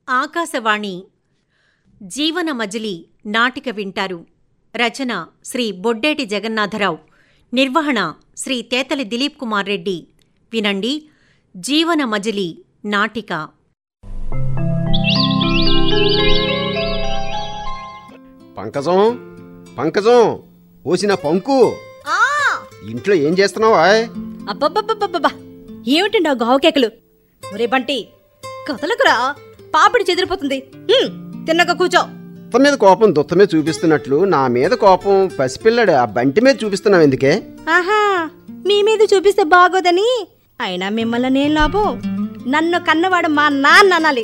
ఆకాశవాణి జీవన మజిలీ నాటిక వింటారు రచన శ్రీ బొడ్డేటి జగన్నాథరావు నిర్వహణ శ్రీ తేతలి దిలీప్ కుమార్ రెడ్డి వినండి జీవన మజిలీ నాటిక పంకజం పంకజం ఓసిన పంకు ఇంట్లో ఏం చేస్తున్నావా అబ్బబ్బబ్బబ్బబ్బా ఏమిటండి ఆ గావు కేకలు ఒరే బంటి కదలకురా పాపిడి చెదిరిపోతుంది హ్మ్, తిన్నక కూర్చో దుత్త మీద కోపం దుత్త మీద చూపిస్తున్నట్లు నా మీద కోపం పసిపిల్లడు ఆ బంటి మీద చూపిస్తున్నావు ఎందుకే ఆహా మీ మీద చూపిస్తే బాగోదని అయినా మిమ్మల్ని నేను లాభం నన్ను కన్నవాడు మా నాన్న అనాలి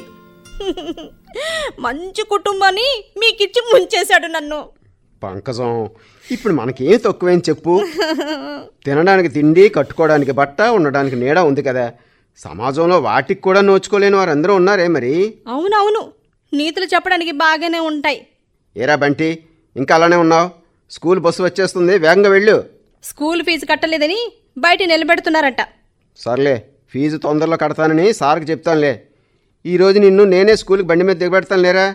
మంచి కుటుంబాన్ని మీకిచ్చి ముంచేశాడు నన్ను పంకజం ఇప్పుడు మనకేం తక్కువేం చెప్పు తినడానికి తిండి కట్టుకోవడానికి బట్ట ఉండడానికి నీడ ఉంది కదా సమాజంలో వాటికి కూడా నోచుకోలేని వారందరూ ఉన్నారే మరి అవునవును నీతులు చెప్పడానికి బాగానే ఉంటాయి ఏరా బంటి ఇంకా అలానే ఉన్నావు స్కూల్ బస్సు వచ్చేస్తుంది వేగంగా వెళ్ళు స్కూల్ ఫీజు కట్టలేదని బయట నిలబెడుతున్నారట సర్లే ఫీజు తొందరలో కడతానని సార్కి చెప్తానులే ఈరోజు నిన్ను నేనే స్కూల్కి బండి మీద దిగబెడతాను లేరా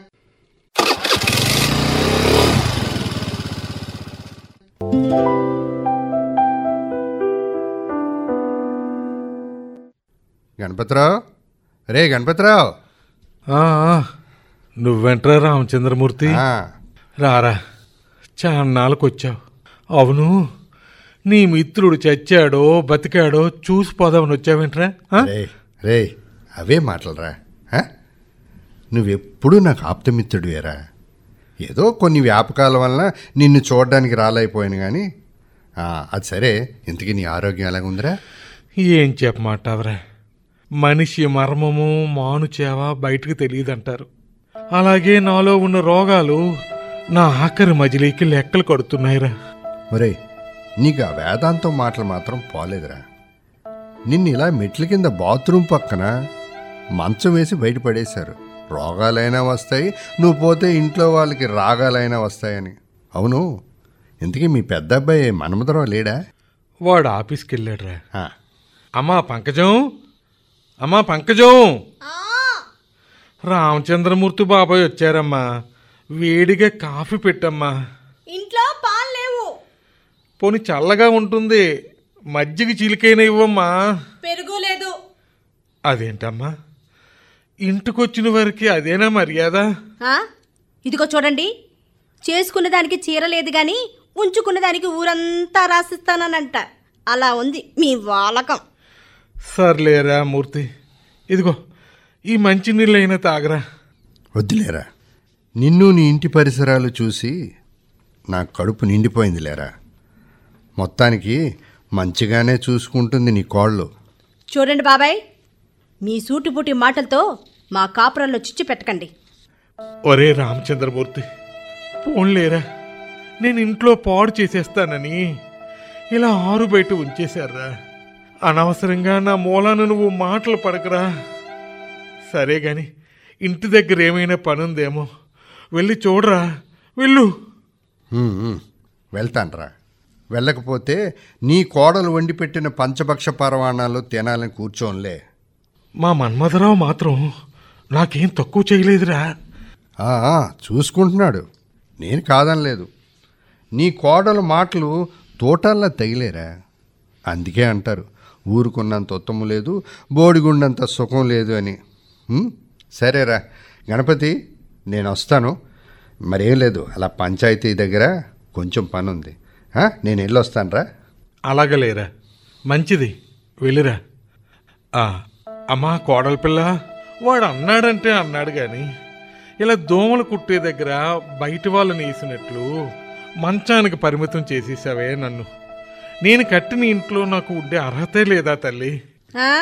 గణపతిరావు రే గణపతిరావు ఆ, ఆ, నువ్వెంట్రా రామచంద్రమూర్తి ఆ, రారా చాన్నాళ్ళకు వచ్చావు అవును నీ మిత్రుడు చచ్చాడో బతికాడో చూసి పోదామని వచ్చావేంట్రా ఆ? రే రే అవే మాటలరా ఆ? నువ్వెప్పుడూ నాకు ఆప్తమిత్రుడివేరా ఏదో కొన్ని వ్యాపకాల వలన నిన్ను చూడడానికి రాలేకపోయాను కానీ ఆ, అది సరే ఇంతకీ నీ ఆరోగ్యం ఎలాగుందిరా ఏం చెప్పమాటావరా మనిషి మర్మము మాను చేవ బయటకు తెలియదంటారు అలాగే నాలో ఉన్న రోగాలు నా ఆఖరి మజిలీకి లెక్కలు కడుతున్నాయిరా ఒరేయ్ నీకు ఆ వేదాంతం మాటలు మాత్రం పోలేదురా నిన్ను ఇలా మెట్ల కింద బాత్రూమ్ పక్కన మంచం వేసి బయటపడేశారు రోగాలైనా వస్తాయి నువ్వు పోతే ఇంట్లో వాళ్ళకి రాగాలైనా వస్తాయని అవును ఇంతకీ మీ పెద్ద అబ్బాయి మన్మధరావు లేడా వాడు ఆఫీస్కి వెళ్ళాడురా ఆ, అమ్మా పంకజం అమ్మా పంకజం రామచంద్రమూర్తి బాబాయ్ వచ్చారమ్మా వేడిగా కాఫీ పెట్టమ్మా ఇంట్లో పాలు లేవు పోని చల్లగా ఉంటుంది మజ్జిగ చిలికైన ఇవ్వమ్మా పెరుగు లేదు అదేంటమ్మా ఇంటికొచ్చిన వారికి అదేనా మర్యాద ఆ? ఇదిగో చూడండి చేసుకున్న దానికి చీర లేదు గాని ఉంచుకున్న దానికి ఊరంతా రాసిస్తానంట అలా ఉంది మీ వాలకం సర్లేరా మూర్తి ఇదిగో ఈ మంచినీళ్ళైనా తాగరా వద్దులేరా నిన్ను నీ ఇంటి పరిసరాలు చూసి నా కడుపు నిండిపోయింది లేరా మొత్తానికి మంచిగానే చూసుకుంటుంది నీ కోళ్ళు చూడండి బాబాయ్ మీ సూటిపుటి మాటలతో మా కాపురంలో చిచ్చు పెట్టకండి ఒరే రామచంద్రమూర్తి పోన్లేరా నేను ఇంట్లో పాడు చేసేస్తానని ఇలా ఆరు బయట ఉంచేశారా అనవసరంగా నా మూలాన నువ్వు మాటలు పడకరా సరే గాని ఇంటి దగ్గర ఏమైనా పనుందేమో వెళ్ళి చూడరా వెళ్ళు ఉమ్, ఉమ్, వెళ్తాన్రా వెళ్ళకపోతే నీ కోడలు వండి పెట్టిన పంచభక్ష పరవాణాలు తినాలని కూర్చోన్లే మా మన్మధరావు మాత్రం నాకేం తక్కువ చేయలేదురా ఆ, ఆ, చూసుకుంటున్నాడు నేను కాదనలేదు నీ కోడలు మాటలు తోటల్లా తగిలేరా అందుకే అంటారు ఊరుకున్నంత ఉత్తమం లేదు బోడిగుండంత సుఖం లేదు అని ఉమ్, సరేరా గణపతి నేను వస్తాను మరేం లేదు అలా పంచాయతీ దగ్గర కొంచెం పని ఉంది ఆ, నేను వెళ్ళొస్తానురా అలాగలేరా మంచిది వెళ్ళిరా ఆ, అమ్మా కోడల పిల్ల వాడు అన్నాడంటే అన్నాడు గాని ఇలా దోమలు కుట్టే దగ్గర బయట వాళ్ళని వేసినట్లు మంచానికి పరిమితం చేసేసావే నన్ను నేను కట్టిన ఇంట్లో నాకు ఉండే అర్హతే లేదా తల్లి ఆ?